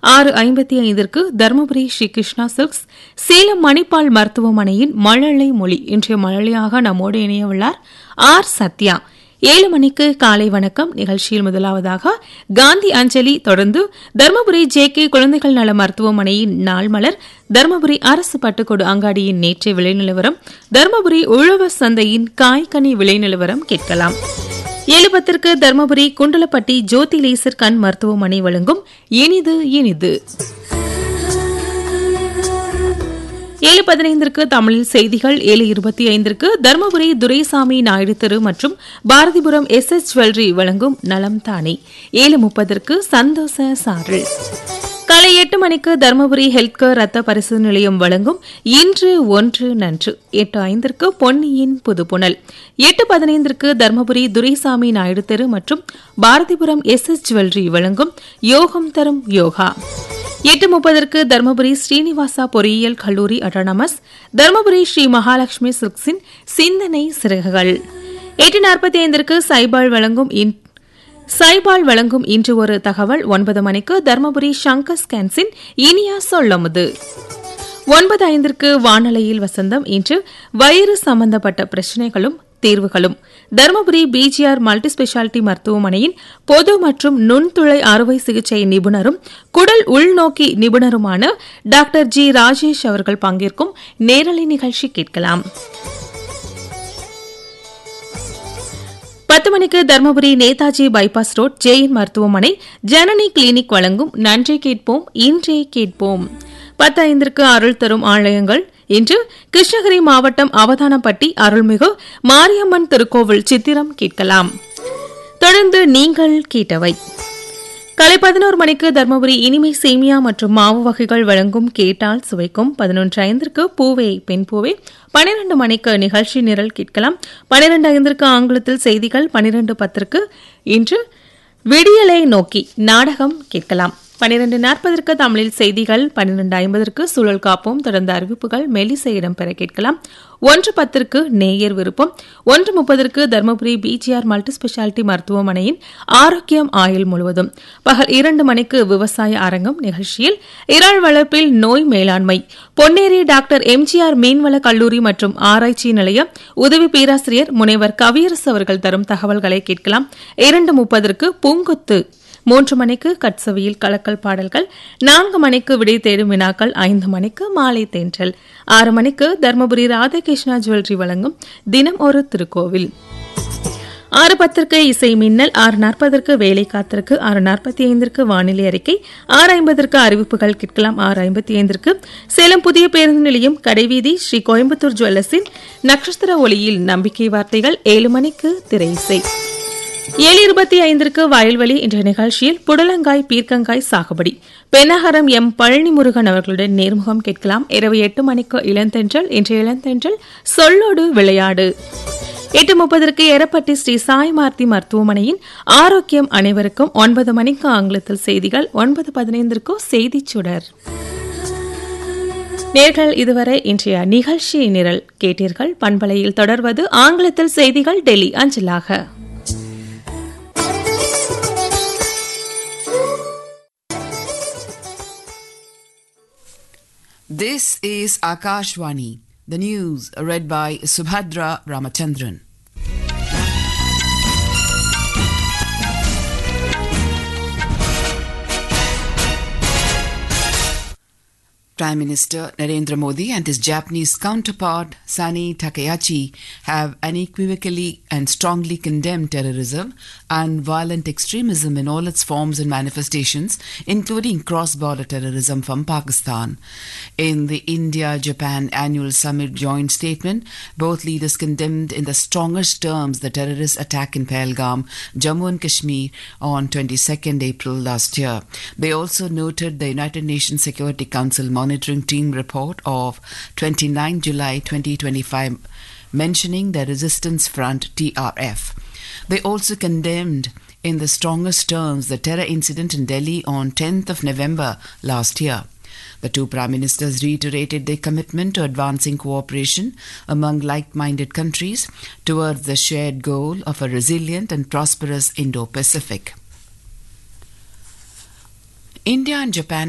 ஆறு ஐம்பத்தி ஐந்திற்கு தருமபுரி ஸ்ரீ கிருஷ்ணா சில்க்ஸ் சேலம் மணிப்பால் மருத்துவமனையின் மழலை மொழி இன்றைய மழலையாக நம்மோடு இணையவுள்ளார் ஆர் சத்யா ஏழு மணிக்கு காலை வணக்கம் நிகழ்ச்சியில் முதலாவதாக காந்தி அஞ்சலி தொடர்ந்து தருமபுரி ஜே கே குழந்தைகள் நல மருத்துவமனையின் நாள் மலர் தருமபுரி அரசு பட்டுக்கொடு அங்காடியின் நேற்றைய விலை நிலவரம் தருமபுரி உழவர் சந்தையின் காய்கனி விலை நிலவரம் கேட்கலாம் ஏழு பத்திற்கு தருமபுரி குண்டலப்பட்டி ஜோதி லேசர் கண் மருத்துவமனை வழங்கும் இனிது இனிது ஏழு பதினைந்திற்கு தமிழில் செய்திகள் ஏழு இருபத்தி ஐந்திற்கு தருமபுரி துரைசாமி நாயுடு தெரு மற்றும் பாரதிபுரம் எஸ் எஸ் ஜுவல்லரி வழங்கும் நலம் தானே ஏழு முப்பதற்கு சந்தோஷ சாரல் காலை எட்டு மணிக்கு தருமபுரி ஹெல்த் கேர் ரத்த பரிசோதனை நிலையம் வழங்கும் இன்று ஒன்று நன்று எட்டு ஐந்திற்கு பொன்னியின் புதுப்புணல் எட்டு பதினைந்திற்கு தருமபுரி துரைசாமி நாயுடு தெரு மற்றும் பாரதிபுரம் எஸ் எஸ் ஜுவல்லரி வழங்கும் யோகம் தரும் யோகா எட்டு முப்பதற்கு தருமபுரி ஸ்ரீனிவாசா பொறியியல் கல்லூரி அட்டானமஸ் தருமபுரி ஸ்ரீ மகாலட்சுமி சில்க்ஸின் சிந்தனை சிறகுகள் எட்டு நாற்பத்தி ஐந்திற்கு சைபால் வழங்கும் சைபால் வழங்கும் இன்று ஒரு தகவல் ஒன்பது மணிக்கு தருமபுரி சங்கர் ஸ்கேன்ஸின் இனியா சொல்லமுது ஒன்பது ஐந்திற்கு வானலையில் வசந்தம் இன்று வயிறு சம்பந்தப்பட்ட பிரச்சினைகளும் தீர்வுகளும் தருமபுரி பிஜிஆர் மல்டி ஸ்பெஷாலிட்டி மருத்துவமனையின் பொது மற்றும் நுண்துளை அறுவை சிகிச்சை நிபுணரும் குடல் உள்நோக்கி நிபுணருமான டாக்டர் ஜி ராஜேஷ் அவர்கள் பங்கேற்கும் நேரலை நிகழ்ச்சி கேட்கலாம் பத்து மணிக்கு தருமபுரி நேதாஜி பைபாஸ் ரோட் ஜெயின் மருத்துவமனை ஜனனி கிளினிக் வழங்கும் நன்றி கேட்போம் இன்றே கேட்போம் பத்து ஐந்திற்கு அருள் தரும் ஆலயங்கள் இன்று கிருஷ்ணகிரி மாவட்டம் அவதானப்பட்டி அருள்மிகு மாரியம்மன் திருக்கோவில் சித்திரம் கேட்கலாம் தொடர்ந்து நீங்கள் கேட்டவை காலை பதினோரு மணிக்கு தருமபுரி இனிமை சேமியா மற்றும் மாவு வகைகள் வழங்கும் கேட்டால் சுவைக்கும் பதினொன்று ஐந்திற்கு பூவே பெண் பூவே பனிரெண்டு மணிக்கு நிகழ்ச்சி நிரல் கேட்கலாம் பனிரெண்டு ஐந்திற்கு ஆங்கிலத்தில் செய்திகள் பனிரெண்டு பத்திற்கு இன்று விடியலை நோக்கி நாடகம் கேட்கலாம் பனிரெண்டு நாற்பதற்கு தமிழில் செய்திகள் பன்னிரண்டு ஐம்பதற்கு சூழல் காப்போம் தொடர்ந்த அறிவிப்புகள் மெலிசை இடம்பெற கேட்கலாம் ஒன்று பத்திற்கு நேயர் விருப்பம் ஒன்று முப்பதற்கு தருமபுரி பிஜிஆர் மல்டி ஸ்பெஷாலிட்டி மருத்துவமனையின் ஆரோக்கியம் ஆயுள் முழுவதும் பகல் இரண்டு மணிக்கு விவசாய அரங்கம் நிகழ்ச்சியில் இறால் வளர்ப்பில் நோய் மேலாண்மை பொன்னேரி டாக்டர் எம்ஜிஆர் மீன்வள கல்லூரி மற்றும் ஆராய்ச்சி நிலைய உதவி பேராசிரியர் முனைவர் கவியரசு அவர்கள் தரும் தகவல்களை கேட்கலாம் இரண்டு முப்பதற்கு பூங்கொத்து மூன்று மணிக்கு கட்சவியில் கலக்கல் பாடல்கள் நான்கு மணிக்கு விடை தேடும் வினாக்கள் ஐந்து மணிக்கு மாலை தேன்றல் ஆறு மணிக்கு தர்மபுரி ராதாகிருஷ்ணா ஜுவல்லரி வழங்கும் தினம் ஒரு திருக்கோவில் ஆறு பத்திற்கு இசை மின்னல் ஆறு நாற்பதற்கு வேலை காத்திருக்கு ஆறு நாற்பத்தி ஐந்திற்கு வானிலை அறிக்கை ஆறு ஐம்பதற்கு அறிவிப்புகள் கேட்கலாம் ஆறு ஐம்பத்தி ஐந்திற்கு சேலம் புதிய பேருந்து நிலையம் கடைவீதி ஸ்ரீ கோயம்புத்தூர் ஜுவல்லர்ஸின் நட்சத்திர ஒளியில் நம்பிக்கை வார்த்தைகள் ஏழு மணிக்கு திரை இசை ஏழு இருபத்தி ஐந்திற்கு வயல்வெளி என்ற நிகழ்ச்சியில் புடலங்காய் பீர்க்கங்காய் சாகுபடி பெண்ணகரம் எம் பழனி முருகன் அவர்களுடன் நேர்முகம் கேட்கலாம் இரவு எட்டு மணிக்கு இளந்தென்றல் இன்று இளந்தென்றல் சொல்லோடு விளையாடு எட்டு முப்பதற்கு எரப்பட்டி ஸ்ரீ சாய்மார்த்தி மருத்துவமனையின் ஆரோக்கியம் அனைவருக்கும் ஒன்பது மணிக்கு ஆங்கிலத்தில் செய்திகள் ஒன்பது பதினைந்திற்கு செய்திச் சுடர் நேர்கள் இதுவரை இன்றைய நிகழ்ச்சி நிரல் கேட்டீர்கள் பண்பலையில் தொடர்வது ஆங்கிலத்தில் செய்திகள் டெல்லி அஞ்சலாக This is Akashwani, the news read by Subhadra Ramachandran. Prime Minister Narendra Modi and his Japanese counterpart Sani Takayachi have unequivocally and strongly condemned terrorism and violent extremism in all its forms and manifestations, including cross border terrorism from Pakistan. In the India Japan annual summit joint statement, both leaders condemned in the strongest terms the terrorist attack in Pahalgam, Jammu and Kashmir on 22nd April last year. They also noted the United Nations Security Council monitoring team report of 29 July 2025 mentioning the Resistance Front TRF. They also condemned in the strongest terms the terror incident in Delhi on 10th of November last year. The two prime ministers reiterated their commitment to advancing cooperation among like minded countries towards the shared goal of a resilient and prosperous Indo Pacific. India and Japan